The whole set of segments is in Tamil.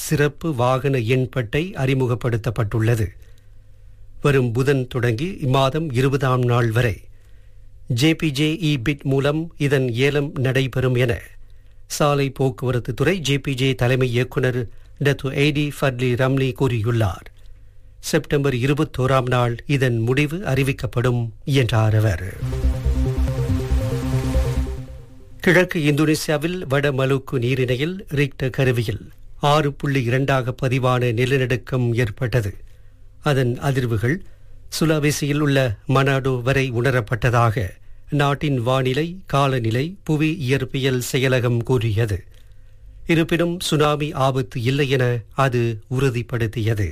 சிறப்பு வாகன எண் பட்டை அறிமுகப்படுத்தப்பட்டுள்ளது வரும் புதன் தொடங்கி இம்மாதம் இருபதாம் நாள் வரை ஜேபிஜே இ பிட் மூலம் இதன் ஏலம் நடைபெறும் என சாலை போக்குவரத்து துறை ஜேபிஜே தலைமை இயக்குநர் டத்து எய்டி ஃபட்லி ரம்லி கூறியுள்ளார் செப்டம்பர் இருபத்தோராம் நாள் இதன் முடிவு அறிவிக்கப்படும் என்றார் அவர் கிழக்கு இந்தோனேசியாவில் வட மலுக்கு நீரிணையில் ரிக்டர் கருவியில் ஆறு புள்ளி இரண்டாக பதிவான நிலநடுக்கம் ஏற்பட்டது அதன் அதிர்வுகள் சுலாவேசியில் உள்ள மனாடோ வரை உணரப்பட்டதாக நாட்டின் வானிலை காலநிலை புவி இயற்பியல் செயலகம் கூறியது இருப்பினும் சுனாமி ஆபத்து இல்லை என அது உறுதிப்படுத்தியது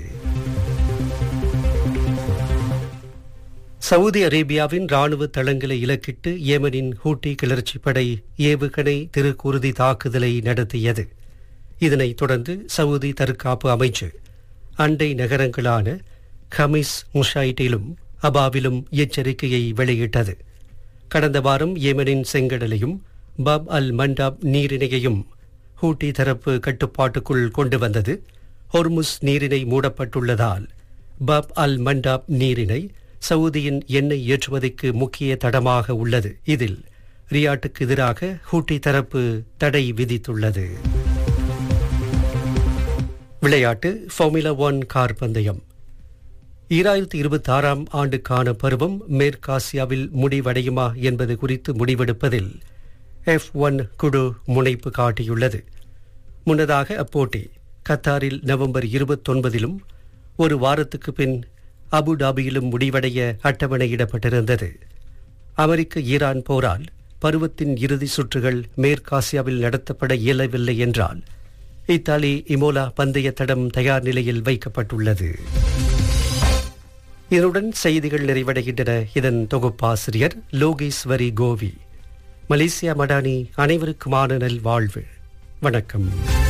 சவுதி அரேபியாவின் ராணுவ தளங்களை இலக்கிட்டு ஏமனின் ஹூட்டி கிளர்ச்சி படை ஏவுகணை திருக்குருதி தாக்குதலை நடத்தியது இதனைத் தொடர்ந்து சவுதி தற்காப்பு அமைச்சு அண்டை நகரங்களான கமிஸ் முஷாயிட்டிலும் அபாவிலும் எச்சரிக்கையை வெளியிட்டது கடந்த வாரம் ஏமனின் செங்கடலையும் பப் அல் மண்டாப் நீரிணையையும் ஹூட்டி தரப்பு கட்டுப்பாட்டுக்குள் கொண்டு வந்தது ஹொர்முஸ் நீரிணை மூடப்பட்டுள்ளதால் பப் அல் மண்டாப் நீரிணை சவுதியின் எண்ணெய் ஏற்றுமதிக்கு முக்கிய தடமாக உள்ளது இதில் ரியாட்டுக்கு எதிராக ஹூட்டி தரப்பு தடை விதித்துள்ளது விளையாட்டு ஃபார்முலா ஒன் கார் பந்தயம் ஈராயிரத்தி இருபத்தி ஆறாம் ஆண்டுக்கான பருவம் மேற்காசியாவில் முடிவடையுமா என்பது குறித்து முடிவெடுப்பதில் எஃப் ஒன் குழு முனைப்பு காட்டியுள்ளது முன்னதாக அப்போட்டி கத்தாரில் நவம்பர் இருபத்தொன்பதிலும் ஒரு வாரத்துக்கு பின் அபுடாபியிலும் முடிவடைய அட்டவணையிடப்பட்டிருந்தது அமெரிக்க ஈரான் போரால் பருவத்தின் இறுதி சுற்றுகள் மேற்காசியாவில் நடத்தப்பட இயலவில்லை என்றால் இத்தாலி இமோலா பந்தய தடம் தயார் நிலையில் வைக்கப்பட்டுள்ளது இதனுடன் செய்திகள் நிறைவடைகின்றன இதன் தொகுப்பாசிரியர் லோகேஸ்வரி கோவி மலேசியா மடானி அனைவருக்குமான நல் வாழ்வு வணக்கம்